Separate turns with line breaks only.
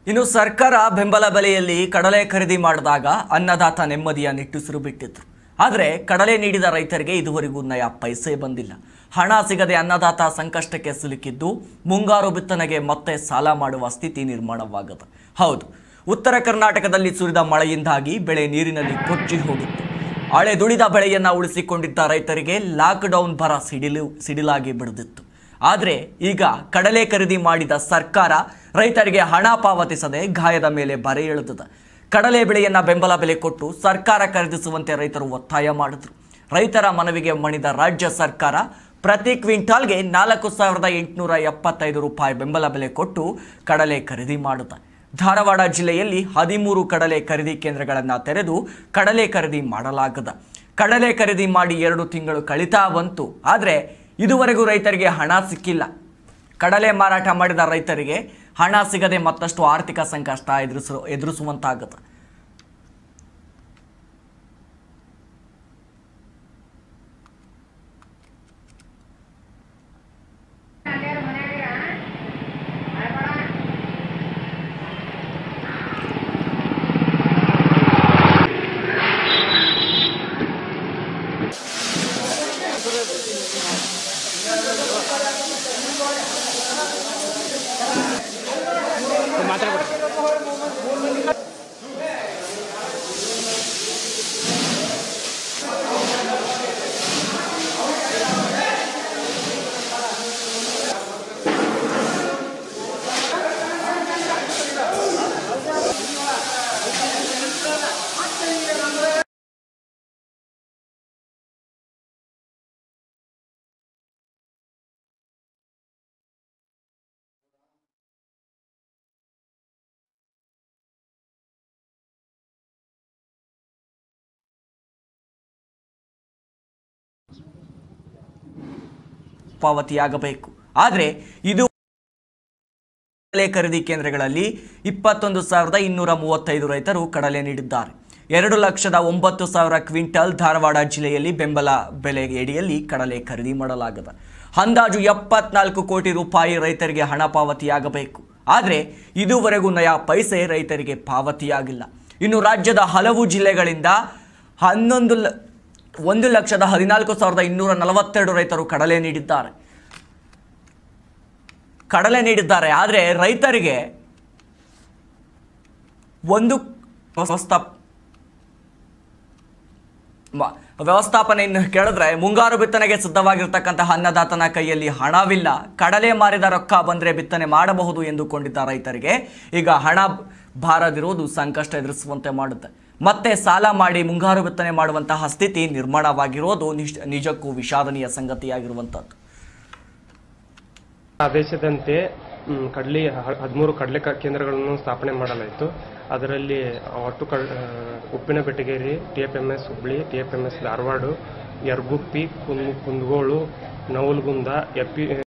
ಇನ್ನು ಸರ್ಕಾರ ಬೆಂಬಲ ಬೆಲೆಯಲ್ಲಿ ಕಡಲೆ ಖರೀದಿ ಮಾಡಿದಾಗ ಅನ್ನದಾತ ನೆಮ್ಮದಿಯ ನಿಟ್ಟುಸಿರು ಬಿಟ್ಟಿದ್ರು ಆದರೆ ಕಡಲೆ ನೀಡಿದ ರೈತರಿಗೆ ಇದುವರೆಗೂ ನಯ ಪೈಸೆ ಬಂದಿಲ್ಲ ಹಣ ಸಿಗದೆ ಅನ್ನದಾತ ಸಂಕಷ್ಟಕ್ಕೆ ಸಿಲುಕಿದ್ದು ಮುಂಗಾರು ಬಿತ್ತನೆಗೆ ಮತ್ತೆ ಸಾಲ ಮಾಡುವ ಸ್ಥಿತಿ ನಿರ್ಮಾಣವಾಗದು ಹೌದು ಉತ್ತರ ಕರ್ನಾಟಕದಲ್ಲಿ ಸುರಿದ ಮಳೆಯಿಂದಾಗಿ ಬೆಳೆ ನೀರಿನಲ್ಲಿ ಕೊಚ್ಚಿ ಹೋಗಿತ್ತು ಹಳೆ ದುಡಿದ ಬೆಳೆಯನ್ನ ಉಳಿಸಿಕೊಂಡಿದ್ದ ರೈತರಿಗೆ ಲಾಕ್ಡೌನ್ ಭರ ಸಿಡಿಲು ಸಿಡಿಲಾಗಿ ಬಿಡದಿತ್ತು ಆದರೆ ಈಗ ಕಡಲೆ ಖರೀದಿ ಮಾಡಿದ ಸರ್ಕಾರ ರೈತರಿಗೆ ಹಣ ಪಾವತಿಸದೆ ಗಾಯದ ಮೇಲೆ ಬರೆ ಎಳೆದಿದೆ ಕಡಲೆ ಬೆಳೆಯನ್ನ ಬೆಂಬಲ ಬೆಲೆ ಕೊಟ್ಟು ಸರ್ಕಾರ ಖರೀದಿಸುವಂತೆ ರೈತರು ಒತ್ತಾಯ ಮಾಡಿದ್ರು ರೈತರ ಮನವಿಗೆ ಮಣಿದ ರಾಜ್ಯ ಸರ್ಕಾರ ಪ್ರತಿ ಕ್ವಿಂಟಾಲ್ಗೆ ನಾಲ್ಕು ಸಾವಿರದ ಎಂಟುನೂರ ಎಪ್ಪತ್ತೈದು ರೂಪಾಯಿ ಬೆಂಬಲ ಬೆಲೆ ಕೊಟ್ಟು ಕಡಲೆ ಖರೀದಿ ಮಾಡುತ್ತೆ ಧಾರವಾಡ ಜಿಲ್ಲೆಯಲ್ಲಿ ಹದಿಮೂರು ಕಡಲೆ ಖರೀದಿ ಕೇಂದ್ರಗಳನ್ನು ತೆರೆದು ಕಡಲೆ ಖರೀದಿ ಮಾಡಲಾಗದ ಕಡಲೆ ಖರೀದಿ ಮಾಡಿ ಎರಡು ತಿಂಗಳು ಕಳಿತಾ ಬಂತು ಆದರೆ ಇದುವರೆಗೂ ರೈತರಿಗೆ ಹಣ ಸಿಕ್ಕಿಲ್ಲ ಕಡಲೆ ಮಾರಾಟ ಮಾಡಿದ ರೈತರಿಗೆ ಹಣ ಸಿಗದೆ ಮತ್ತಷ್ಟು ಆರ್ಥಿಕ ಸಂಕಷ್ಟ ಎದುರಿಸ ಎದುರಿಸುವಂತಾಗುತ್ತೆ ಪಾವತಿಯಾಗಬೇಕು ಆದರೆ ಇದು ಕಡಲೆ ಖರೀದಿ ಕೇಂದ್ರಗಳಲ್ಲಿ ಇಪ್ಪತ್ತೊಂದು ಸಾವಿರದ ಇನ್ನೂರ ಮೂವತ್ತೈದು ರೈತರು ಕಡಲೆ ನೀಡಿದ್ದಾರೆ ಎರಡು ಲಕ್ಷದ ಒಂಬತ್ತು ಸಾವಿರ ಕ್ವಿಂಟಲ್ ಧಾರವಾಡ ಜಿಲ್ಲೆಯಲ್ಲಿ ಬೆಂಬಲ ಬೆಲೆ ಅಡಿಯಲ್ಲಿ ಕಡಲೆ ಖರೀದಿ ಮಾಡಲಾಗಿದೆ ಅಂದಾಜು ಎಪ್ಪತ್ನಾಲ್ಕು ಕೋಟಿ ರೂಪಾಯಿ ರೈತರಿಗೆ ಹಣ ಪಾವತಿಯಾಗಬೇಕು ಆದರೆ ಇದುವರೆಗೂ ನಯ ಪೈಸೆ ರೈತರಿಗೆ ಪಾವತಿಯಾಗಿಲ್ಲ ಇನ್ನು ರಾಜ್ಯದ ಹಲವು ಜಿಲ್ಲೆಗಳಿಂದ ಹನ್ನೊಂದು ಲ ಒಂದು ಲಕ್ಷದ ಹದಿನಾಲ್ಕು ಸಾವಿರದ ಇನ್ನೂರ ನಲವತ್ತೆರಡು ರೈತರು ಕಡಲೆ ನೀಡಿದ್ದಾರೆ ಕಡಲೆ ನೀಡಿದ್ದಾರೆ ಆದರೆ ರೈತರಿಗೆ ಒಂದು ವ್ಯವಸ್ಥಾಪ ಮ- ವ್ಯವಸ್ಥಾಪನೆಯನ್ನು ಕೇಳಿದ್ರೆ ಮುಂಗಾರು ಬಿತ್ತನೆಗೆ ಸಿದ್ಧವಾಗಿರ್ತಕ್ಕಂತಹ ಅನ್ನದಾತನ ಕೈಯಲ್ಲಿ ಹಣವಿಲ್ಲ ಕಡಲೆ ಮಾರಿದ ರೊಕ್ಕ ಬಂದರೆ ಬಿತ್ತನೆ ಮಾಡಬಹುದು ಎಂದುಕೊಂಡಿದ್ದ ರೈತರಿಗೆ ಈಗ ಹಣ ಬಾರದಿರುವುದು ಸಂಕಷ್ಟ ಎದುರಿಸುವಂತೆ ಮಾಡುತ್ತೆ ಮತ್ತೆ ಸಾಲ ಮಾಡಿ ಮುಂಗಾರು ಬಿತ್ತನೆ ಮಾಡುವಂತಹ ಸ್ಥಿತಿ ನಿರ್ಮಾಣವಾಗಿರೋದು ನಿಜ ನಿಜಕ್ಕೂ ವಿಷಾದನೀಯ ಸಂಗತಿಯಾಗಿರುವಂಥದ್ದು
ಆದೇಶದಂತೆ ಮ್, ಕಡ್ಲಿ ಹ- ಹದಿಮೂರು ಕಡಲೆ ಕ- ಕೇಂದ್ರಗಳನ್ನು ಸ್ಥಾಪನೆ ಮಾಡಲಾಯಿತು ಅದರಲ್ಲಿ ಒಟ್ಟು ಕ ಉಪ್ಪಿನ Betageri T F M S Hubli T F M S Dharwad Yaraguppi ಕುಂದ್ ಕುಂದಗೋಳು ನವಲಗುಂದ ಎಪ್ಪಿ